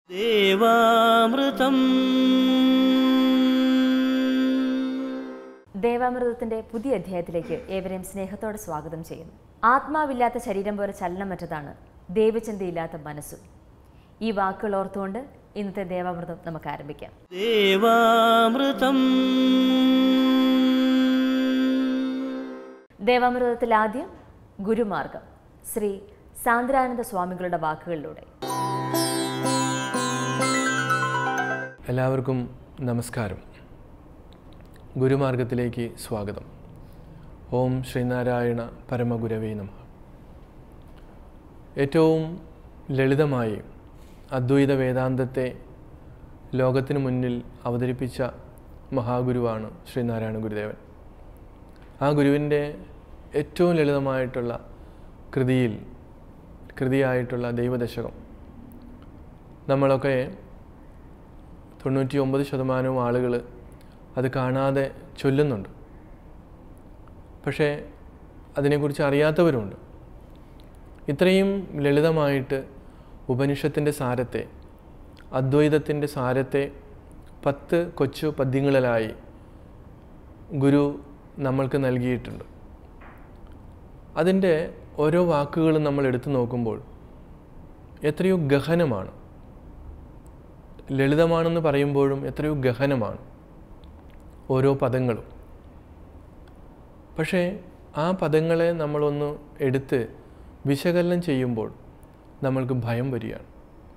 ദേവാമൃതം ദേവാമൃതത്തിന്റെ പുതിയ അധ്യായത്തിലേക്ക് ഏവരെയും സ്നേഹത്തോടെ സ്വാഗതം ചെയ്യുന്നു ആത്മാവില്ലാത്ത ശരീരം പോലെ ചലനമറ്റതാണ് ദൈവചിന്തയില്ലാത്ത മനസ്സും ഈ വാക്കുകൾ ഓർത്തുകൊണ്ട് ഇന്നത്തെ ദേവാമൃതം നമുക്ക് ആരംഭിക്കാം ദേവാമൃതം ദേവാമൃതത്തിൽ ആദ്യം ഗുരുമാർഗം ശ്രീ സാന്ദ്രാനന്ദ സ്വാമികളുടെ വാക്കുകളിലൂടെ എല്ലാവർക്കും നമസ്കാരം ഗുരുമാർഗത്തിലേക്ക് സ്വാഗതം ഓം ശ്രീനാരായണ പരമഗുരവേ നമ ഏറ്റവും ലളിതമായി അദ്വൈത വേദാന്തത്തെ ലോകത്തിന് മുന്നിൽ അവതരിപ്പിച്ച മഹാഗുരുവാണ് ശ്രീനാരായണ ഗുരുദേവൻ ആ ഗുരുവിൻ്റെ ഏറ്റവും ലളിതമായിട്ടുള്ള കൃതിയിൽ കൃതിയായിട്ടുള്ള ദൈവദശകം നമ്മളൊക്കെ തൊണ്ണൂറ്റി ഒമ്പത് ശതമാനവും ആളുകൾ അത് കാണാതെ ചൊല്ലുന്നുണ്ട് പക്ഷേ അതിനെക്കുറിച്ച് അറിയാത്തവരുമുണ്ട് ഇത്രയും ലളിതമായിട്ട് ഉപനിഷത്തിൻ്റെ സാരത്തെ അദ്വൈതത്തിൻ്റെ സാരത്തെ പത്ത് കൊച്ചു പദ്യങ്ങളിലായി ഗുരു നമ്മൾക്ക് നൽകിയിട്ടുണ്ട് അതിൻ്റെ ഓരോ വാക്കുകളും നമ്മൾ എടുത്തു നോക്കുമ്പോൾ എത്രയോ ഗഹനമാണ് ലളിതമാണെന്ന് പറയുമ്പോഴും എത്രയോ ഗഹനമാണ് ഓരോ പദങ്ങളും പക്ഷേ ആ പദങ്ങളെ നമ്മളൊന്ന് എടുത്ത് വിശകലനം ചെയ്യുമ്പോൾ നമ്മൾക്ക് ഭയം വരികയാണ്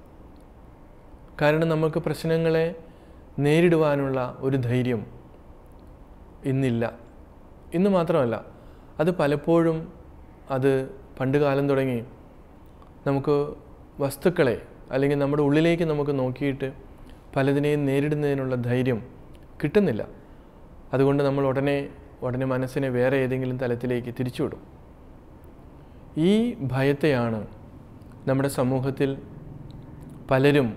കാരണം നമുക്ക് പ്രശ്നങ്ങളെ നേരിടുവാനുള്ള ഒരു ധൈര്യം ഇന്നില്ല ഇന്ന് മാത്രമല്ല അത് പലപ്പോഴും അത് പണ്ട് കാലം തുടങ്ങി നമുക്ക് വസ്തുക്കളെ അല്ലെങ്കിൽ നമ്മുടെ ഉള്ളിലേക്ക് നമുക്ക് നോക്കിയിട്ട് പലതിനെയും നേരിടുന്നതിനുള്ള ധൈര്യം കിട്ടുന്നില്ല അതുകൊണ്ട് നമ്മൾ ഉടനെ ഉടനെ മനസ്സിനെ വേറെ ഏതെങ്കിലും തലത്തിലേക്ക് തിരിച്ചുവിടും ഈ ഭയത്തെയാണ് നമ്മുടെ സമൂഹത്തിൽ പലരും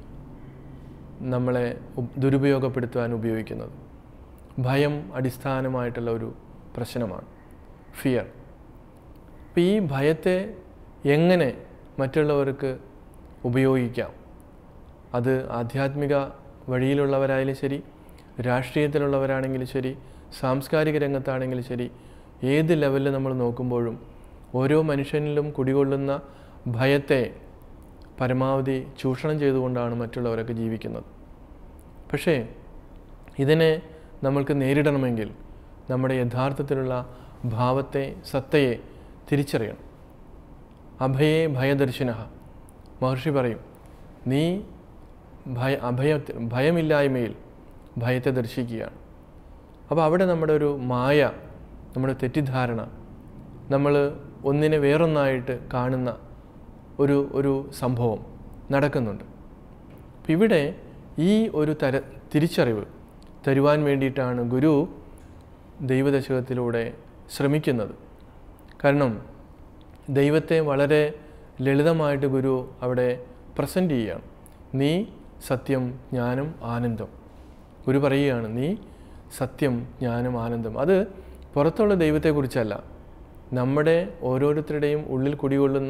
നമ്മളെ ഉ- ദുരുപയോഗപ്പെടുത്തുവാൻ ഉപയോഗിക്കുന്നത് ഭയം അടിസ്ഥാനമായിട്ടുള്ള ഒരു പ്രശ്നമാണ് ഫിയർ അപ്പം ഈ ഭയത്തെ എങ്ങനെ മറ്റുള്ളവർക്ക് ഉപയോഗിക്കാം അത് ആധ്യാത്മിക വഴിയിലുള്ളവരായാലും ശരി രാഷ്ട്രീയത്തിലുള്ളവരാണെങ്കിലും ശരി സാംസ്കാരിക രംഗത്താണെങ്കിലും ശരി ഏത് ലെവലിൽ നമ്മൾ നോക്കുമ്പോഴും ഓരോ മനുഷ്യനിലും കുടികൊള്ളുന്ന ഭയത്തെ പരമാവധി ചൂഷണം ചെയ്തുകൊണ്ടാണ് മറ്റുള്ളവരൊക്കെ ജീവിക്കുന്നത് പക്ഷേ ഇതിനെ നമ്മൾക്ക് നേരിടണമെങ്കിൽ നമ്മുടെ യഥാർത്ഥത്തിലുള്ള ഭാവത്തെ സത്തയെ തിരിച്ചറിയണം അഭയേ ഭയദർശിന മഹർഷി പറയും നീ ഭയ അഭയ ഭയമില്ലായ്മയിൽ ഭയത്തെ ദർശിക്കുകയാണ് അപ്പോൾ അവിടെ നമ്മുടെ ഒരു മായ നമ്മുടെ തെറ്റിദ്ധാരണ നമ്മൾ ഒന്നിനെ വേറൊന്നായിട്ട് കാണുന്ന ഒരു ഒരു സംഭവം നടക്കുന്നുണ്ട് അപ്പം ഇവിടെ ഈ ഒരു തര തിരിച്ചറിവ് തരുവാൻ വേണ്ടിയിട്ടാണ് ഗുരു ദൈവദശകത്തിലൂടെ ശ്രമിക്കുന്നത് കാരണം ദൈവത്തെ വളരെ ലളിതമായിട്ട് ഗുരു അവിടെ പ്രസൻറ്റ് ചെയ്യുകയാണ് നീ സത്യം ജ്ഞാനം ആനന്ദം ഗുരു പറയുകയാണ് നീ സത്യം ജ്ഞാനം ആനന്ദം അത് പുറത്തുള്ള ദൈവത്തെക്കുറിച്ചല്ല നമ്മുടെ ഓരോരുത്തരുടെയും ഉള്ളിൽ കുടികൊള്ളുന്ന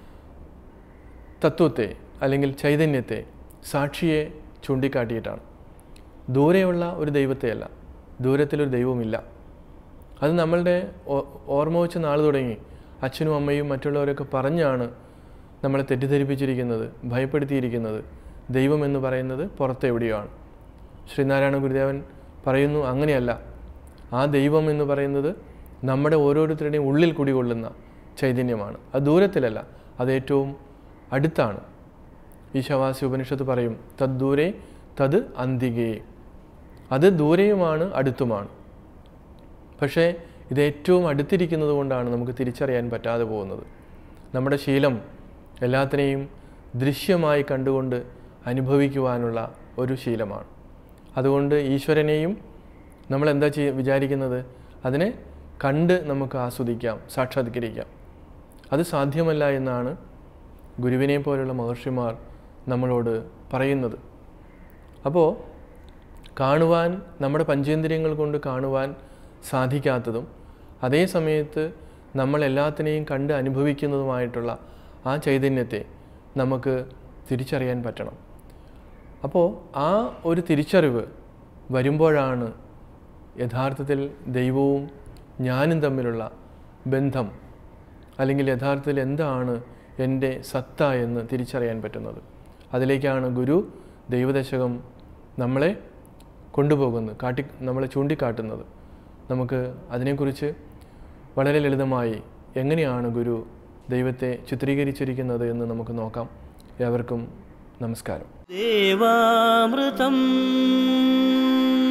തത്വത്തെ അല്ലെങ്കിൽ ചൈതന്യത്തെ സാക്ഷിയെ ചൂണ്ടിക്കാട്ടിയിട്ടാണ് ദൂരെയുള്ള ഒരു ദൈവത്തെയല്ല ദൂരത്തിലൊരു ദൈവമില്ല അത് നമ്മളുടെ ഓ- ഓർമ്മ വെച്ച നാൾ തുടങ്ങി അച്ഛനും അമ്മയും മറ്റുള്ളവരൊക്കെ പറഞ്ഞാണ് നമ്മളെ തെറ്റിദ്ധരിപ്പിച്ചിരിക്കുന്നത് ഭയപ്പെടുത്തിയിരിക്കുന്നത് ദൈവം എന്ന് പറയുന്നത് പുറത്തെവിടെയാണ് ശ്രീനാരായണ ഗുരുദേവൻ പറയുന്നു അങ്ങനെയല്ല ആ ദൈവം എന്ന് പറയുന്നത് നമ്മുടെ ഓരോരുത്തരുടെയും ഉള്ളിൽ കുടികൊള്ളുന്ന ചൈതന്യമാണ് അത് ദൂരത്തിലല്ല അത് ഏറ്റവും അടുത്താണ് ഈശാവാസി ഉപനിഷത്ത് പറയും തദ്ദൂരെ തത് അന്തികേ അത് ദൂരെയുമാണ് അടുത്തുമാണ് പക്ഷേ ഇത് ഏറ്റവും അടുത്തിരിക്കുന്നത് കൊണ്ടാണ് നമുക്ക് തിരിച്ചറിയാൻ പറ്റാതെ പോകുന്നത് നമ്മുടെ ശീലം എല്ലാത്തിനെയും ദൃശ്യമായി കണ്ടുകൊണ്ട് അനുഭവിക്കുവാനുള്ള ഒരു ശീലമാണ് അതുകൊണ്ട് ഈശ്വരനെയും നമ്മൾ എന്താ ചെയ്യ വിചാരിക്കുന്നത് അതിനെ കണ്ട് നമുക്ക് ആസ്വദിക്കാം സാക്ഷാത്കരിക്കാം അത് സാധ്യമല്ല എന്നാണ് ഗുരുവിനെ പോലുള്ള മഹർഷിമാർ നമ്മളോട് പറയുന്നത് അപ്പോൾ കാണുവാൻ നമ്മുടെ പഞ്ചേന്ദ്രിയങ്ങൾ കൊണ്ട് കാണുവാൻ സാധിക്കാത്തതും അതേ സമയത്ത് നമ്മൾ എല്ലാത്തിനെയും കണ്ട് അനുഭവിക്കുന്നതുമായിട്ടുള്ള ആ ചൈതന്യത്തെ നമുക്ക് തിരിച്ചറിയാൻ പറ്റണം അപ്പോൾ ആ ഒരു തിരിച്ചറിവ് വരുമ്പോഴാണ് യഥാർത്ഥത്തിൽ ദൈവവും ഞാനും തമ്മിലുള്ള ബന്ധം അല്ലെങ്കിൽ യഥാർത്ഥത്തിൽ എന്താണ് എൻ്റെ സത്ത എന്ന് തിരിച്ചറിയാൻ പറ്റുന്നത് അതിലേക്കാണ് ഗുരു ദൈവദശകം നമ്മളെ കൊണ്ടുപോകുന്നത് കാട്ടി നമ്മളെ ചൂണ്ടിക്കാട്ടുന്നത് നമുക്ക് അതിനെക്കുറിച്ച് വളരെ ലളിതമായി എങ്ങനെയാണ് ഗുരു ദൈവത്തെ ചിത്രീകരിച്ചിരിക്കുന്നത് എന്ന് നമുക്ക് നോക്കാം ഏവർക്കും നമസ്കാരം ദേവാമൃതം